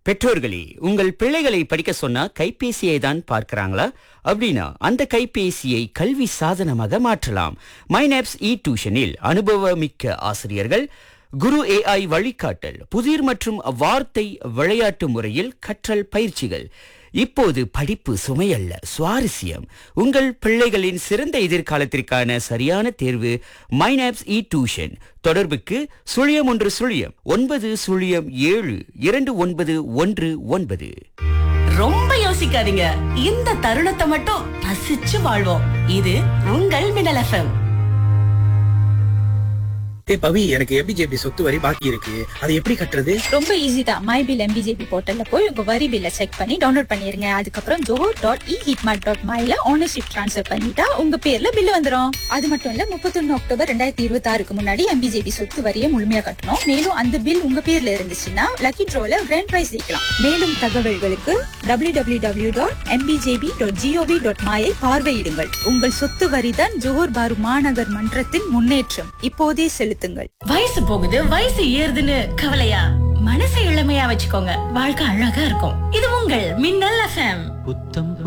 பெற்றோர்களே உங்கள் பிள்ளைகளை படிக்க சொன்னா கைபேசியை தான் பார்க்கறாங்களா அப்படின்னா அந்த கைபேசியை கல்வி சாதனமாக மாற்றலாம் மைனாப்ஸ் இ டியூஷனில் அனுபவமிக்க ஆசிரியர்கள் குரு ஏஐ வழிகாட்டல் புதிர் மற்றும் வார்த்தை விளையாட்டு முறையில் கற்றல் பயிற்சிகள் இப்போது படிப்பு சுமையல்ல சுவாரஸ்யம் உங்கள் பிள்ளைகளின் சிறந்த எதிர்காலத்திற்கான சரியான தேர்வு மைனாப்ஸ் இ டியூஷன் தொடர்புக்கு சுழியம் ஒன்று சுழியம் ஒன்பது சுழியம் ஏழு இரண்டு ஒன்பது ஒன்று ஒன்பது ரொம்ப யோசிக்காதீங்க இந்த தருணத்தை மட்டும் ரசிச்சு வாழ்வோம் இது உங்கள் மின்னல் எஃப்எம் ஏய் பவி எனக்கு எபிஜேபி சொத்து வரி பாக்கி இருக்கு அது எப்படி கட்டுறது ரொம்ப ஈஸி தான் மை பில் எம்பிஜேபி போர்ட்டல்ல போய் உங்க வரி பில்ல செக் பண்ணி டவுன்லோட் பண்ணிருங்க அதுக்கப்புறம் ஜோஹர் டாட் இ ஹிட்மார்ட் டாட் மைல ஓனர்ஷிப் ட்ரான்ஸ்ஃபர் பண்ணிட்டா உங்க பேர்ல பில் வந்துரும் அது மட்டும் இல்ல முப்பத்தொன்னு அக்டோபர் ரெண்டாயிரத்தி இருபத்தி ஆறுக்கு முன்னாடி எம்பிஜேபி சொத்து வரியை முழுமையா கட்டணும் மேலும் அந்த பில் உங்க பேர்ல இருந்துச்சுன்னா லக்கி ட்ரோல கிராண்ட் பிரைஸ் ஜெயிக்கலாம் மேலும் தகவல்களுக்கு W W W dot MPJP dot gov dot மாயை பார்வையிடுங்கள் உங்கள் சொத்து வரிதான் ஜோஹர் பாரு மாநகர் மன்றத்தின் முன்னேற்றம் இப்போதே செலுத்துங்கள் வயசு போகுது வயசு ஏறுதுன்னு கவலையா மனசை இளமையா வச்சுக்கோங்க வாழ்க்கை அழகா இருக்கும் இது உங்கள் மின்னல் எஃப்எம் புத்தம்